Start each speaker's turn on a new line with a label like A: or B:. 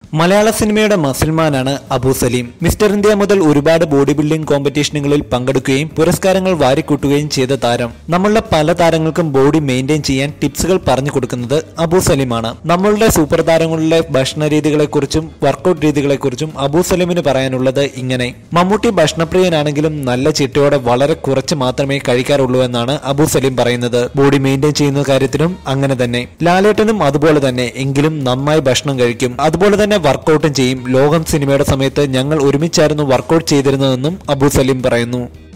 A: മലയാള സിനിമയുടെ മസിൽമാനാണ് അബു സലീം മിസ്റ്റർ ഇന്ത്യ മുതൽ ഒരുപാട് ബോഡി ബിൽഡിംഗ് കോമ്പറ്റീഷനുകളിൽ പങ്കെടുക്കുകയും പുരസ്കാരങ്ങൾ വാരിക്കൂട്ടുകയും ചെയ്ത താരം നമ്മളുടെ പല താരങ്ങൾക്കും ബോഡി മെയിൻറ്റെയിൻ ചെയ്യാൻ ടിപ്സുകൾ പറഞ്ഞു കൊടുക്കുന്നത് അബു സലീമാണ് നമ്മളുടെ സൂപ്പർ താരങ്ങളുടെ ഭക്ഷണ രീതികളെക്കുറിച്ചും വർക്കൗട്ട് രീതികളെക്കുറിച്ചും അബു സലീമിന് പറയാനുള്ളത് ഇങ്ങനെ മമ്മൂട്ടി ഭക്ഷണപ്രിയനാണെങ്കിലും നല്ല ചിട്ടയോടെ വളരെ കുറച്ച് മാത്രമേ കഴിക്കാറുള്ളൂ എന്നാണ് അബു സലീം പറയുന്നത് ബോഡി മെയിൻറ്റെയിൻ ചെയ്യുന്ന കാര്യത്തിലും അങ്ങനെ തന്നെ ലാലേട്ടനും അതുപോലെ തന്നെ എങ്കിലും നന്നായി ഭക്ഷണം കഴിക്കും അതുപോലെ തന്നെ വർക്കൗട്ടും ചെയ്യും ലോകം സിനിമയുടെ സമയത്ത് ഞങ്ങൾ ഒരുമിച്ചായിരുന്നു വർക്കൗട്ട് ചെയ്തിരുന്നതെന്നും അബു സലീം പറയുന്നു